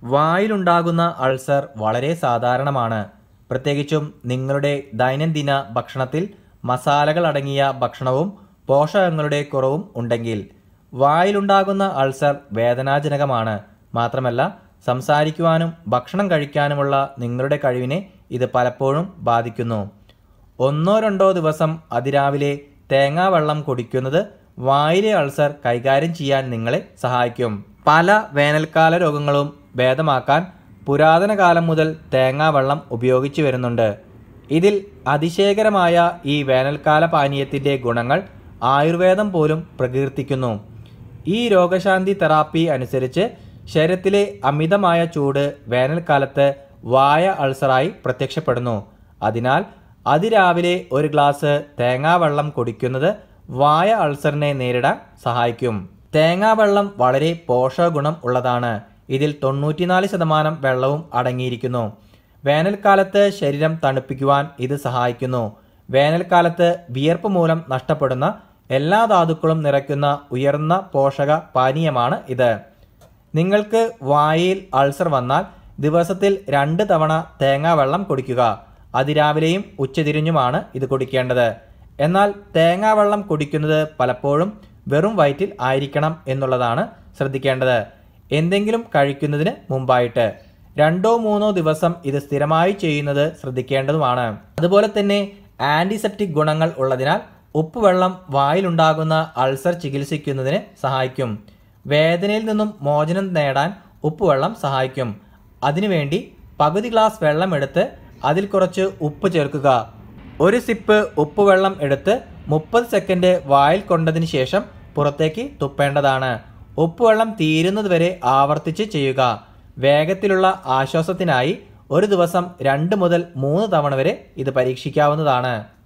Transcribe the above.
വായിലുണ്ടാകുന്ന ulcer വളരെ സാധാരണമാണ് പ്രത്യേകിച്ചും നിങ്ങളുടെ ദൈനംദിന ഭക്ഷണത്തിൽ മസാലകൾ അടങ്ങിയ ഭക്ഷണവും പോഷകങ്ങളുടെ കുറവും ഉണ്ടെങ്കിൽ വായിലുണ്ടാകുന്ന അൾസർ വേദനാജനകമാണ് മാത്രമല്ല സംസാരിക്കുവാനും ഭക്ഷണം കഴിക്കാനുമുള്ള നിങ്ങളുടെ കഴിവിനെ ഇത് പലപ്പോഴും ബാധിക്കുന്നു ഒന്നോ രണ്ടോ ദിവസം അതിരാവിലെ തേങ്ങാവെള്ളം കുടിക്കുന്നത് വായിലെ അൾസർ കൈകാര്യം ചെയ്യാൻ നിങ്ങളെ സഹായിക്കും പല വേനൽക്കാല രോഗങ്ങളും ഭേദമാക്കാൻ പുരാതന കാലം മുതൽ തേങ്ങാവെള്ളം ഉപയോഗിച്ചു വരുന്നുണ്ട് ഇതിൽ അതിശയകരമായ ഈ വേനൽക്കാല പാനീയത്തിൻ്റെ ഗുണങ്ങൾ ആയുർവേദം പോലും പ്രകീർത്തിക്കുന്നു ഈ രോഗശാന്തി തെറാപ്പി അനുസരിച്ച് ശരീരത്തിലെ അമിതമായ ചൂട് വേനൽക്കാലത്ത് വായ അൾസറായി പ്രത്യക്ഷപ്പെടുന്നു അതിനാൽ അതിരാവിലെ ഒരു ഗ്ലാസ് തേങ്ങാവെള്ളം കുടിക്കുന്നത് വായ അൾസറിനെ നേരിടാൻ സഹായിക്കും തേങ്ങാവെള്ളം വളരെ പോഷകഗുണം ഉള്ളതാണ് ഇതിൽ തൊണ്ണൂറ്റിനാല് ശതമാനം വെള്ളവും അടങ്ങിയിരിക്കുന്നു വേനൽക്കാലത്ത് ശരീരം തണുപ്പിക്കുവാൻ ഇത് സഹായിക്കുന്നു വേനൽക്കാലത്ത് വിയർപ്പ് മൂലം നഷ്ടപ്പെടുന്ന എല്ലാ ധാതുക്കളും നിറയ്ക്കുന്ന ഉയർന്ന പോഷക പാനീയമാണ് ഇത് നിങ്ങൾക്ക് വായിൽ അൾസർ വന്നാൽ ദിവസത്തിൽ രണ്ട് തവണ തേങ്ങാവെള്ളം കുടിക്കുക അതിരാവിലെയും ഉച്ചതിരിഞ്ഞുമാണ് ഇത് കുടിക്കേണ്ടത് എന്നാൽ തേങ്ങാവെള്ളം കുടിക്കുന്നത് പലപ്പോഴും വെറും വയറ്റിൽ ആയിരിക്കണം എന്നുള്ളതാണ് ശ്രദ്ധിക്കേണ്ടത് എന്തെങ്കിലും കഴിക്കുന്നതിന് മുമ്പായിട്ട് രണ്ടോ മൂന്നോ ദിവസം ഇത് സ്ഥിരമായി ചെയ്യുന്നത് ശ്രദ്ധിക്കേണ്ടതുമാണ് അതുപോലെ തന്നെ ആന്റിസെപ്റ്റിക് ഗുണങ്ങൾ ഉള്ളതിനാൽ ഉപ്പുവെള്ളം വായിലുണ്ടാകുന്ന അൾസർ ചികിത്സിക്കുന്നതിന് സഹായിക്കും വേദനയിൽ നിന്നും മോചനം നേടാൻ ഉപ്പുവെള്ളം സഹായിക്കും അതിനുവേണ്ടി പകുതി ഗ്ലാസ് വെള്ളം എടുത്ത് അതിൽ കുറച്ച് ഉപ്പ് ചേർക്കുക ഒരു സിപ്പ് ഉപ്പുവെള്ളം എടുത്ത് മുപ്പത് സെക്കൻഡ് വായിൽ കൊണ്ടതിന് ശേഷം പുറത്തേക്ക് തുപ്പേണ്ടതാണ് ഉപ്പുവെള്ളം തീരുന്നതുവരെ ആവർത്തിച്ച് ചെയ്യുക വേഗത്തിലുള്ള ആശ്വാസത്തിനായി ഒരു ദിവസം രണ്ട് മുതൽ മൂന്ന് തവണ വരെ ഇത് പരീക്ഷിക്കാവുന്നതാണ്